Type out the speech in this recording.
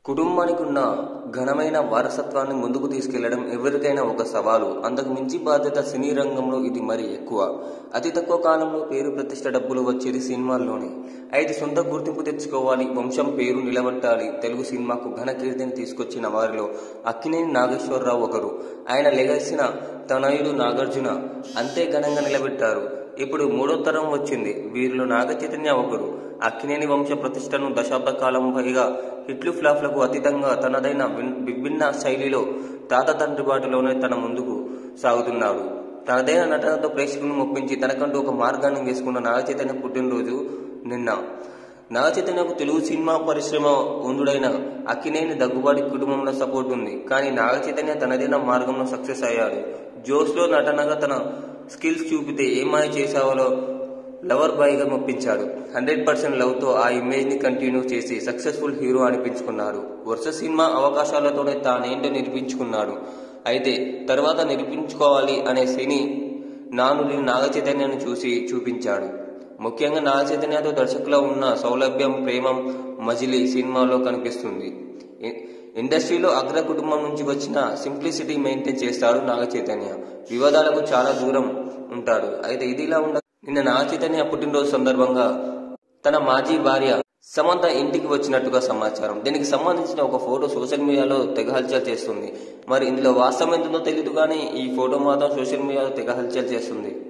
కుటుంబానికి ఉన్న ఘనమైన వారసత్వాన్ని ముందుకు తీసుకెళ్లడం ఎవరికైనా ఒక సవాలు అంతకు మించి బాధ్యత సినీ రంగంలో ఇది మరి ఎక్కువ అతి తక్కువ కాలంలో పేరు ప్రతిష్ట డబ్బులు వచ్చేది సినిమాల్లోనే అయితే సొంత గుర్తింపు తెచ్చుకోవాలి వంశం పేరు నిలబెట్టాలి తెలుగు సినిమాకు ఘన కీర్తిని తీసుకొచ్చిన వారిలో అక్కినేని నాగేశ్వరరావు ఒకరు ఆయన లెగసిన తనయుడు నాగార్జున అంతే ఘనంగా నిలబెట్టారు ఇప్పుడు మూడో తరం వచ్చింది వీరిలో నాగ చైతన్య ఒకరు అక్కినేని వంశ ప్రతిష్టను దశాబ్ద కాలం పైగా హిట్లు ఫ్లాప్లకు అతీతంగా తనదైన విన్- విభిన్న శైలిలో తాత తండ్రి బాటలోనే తన ముందుకు సాగుతున్నాడు తనదైన నటనతో ప్రేక్షకులను మొప్పించి తనకంటూ ఒక మార్గాన్ని వేసుకున్న నాగ చైతన్య పుట్టినరోజు నిన్న నాగ చైతన్యకు తెలుగు సినిమా పరిశ్రమ ఉండుడైన అక్కినేని దగ్గుబాటి కుటుంబంలో సపోర్ట్ ఉంది కానీ నాగ చైతన్య తనదైన మార్గంలో సక్సెస్ అయ్యాడు జోస్లో నటనగా తన స్కిల్స్ చూపితే ఏమాయ చేసావలో లవర్ బాయ్గా మొప్పించాడు హండ్రెడ్ పర్సెంట్ లవ్తో ఆ ఇమేజ్ని కంటిన్యూ చేసి సక్సెస్ఫుల్ హీరో అనిపించుకున్నాడు వరుస సినిమా అవకాశాలతోనే తానేంటో నిరూపించుకున్నాడు అయితే తర్వాత నిరూపించుకోవాలి అనే సినీ నానుని నాగ చైతన్యను చూసి చూపించాడు ముఖ్యంగా నాగ చైతన్యతో దర్శకులో ఉన్న సౌలభ్యం ప్రేమం మజిలీ సినిమాలో కనిపిస్తుంది ఇ- ఇండస్ట్రీలో అగ్ర కుటుంబం నుంచి వచ్చిన సింప్లిసిటీ మెయింటైన్ చేస్తాడు నాగ చైతన్య వివాదాలకు చాలా దూరం ఉంటాడు అయితే ఇదిలా ఉండ నిన్న నాగ చైతన్య పుట్టినరోజు సందర్భంగా తన మాజీ భార్య సమంత ఇంటికి వచ్చినట్టుగా సమాచారం దీనికి సంబంధించిన ఒక ఫోటో సోషల్ మీడియాలో తెగ హల్చల్ చేస్తుంది మరి ఇందులో వాస్తవం ఎంతుందో తెలియదు కానీ ఈ ఫోటో మాత్రం సోషల్ మీడియాలో తెగ హల్చల్ చేస్తుంది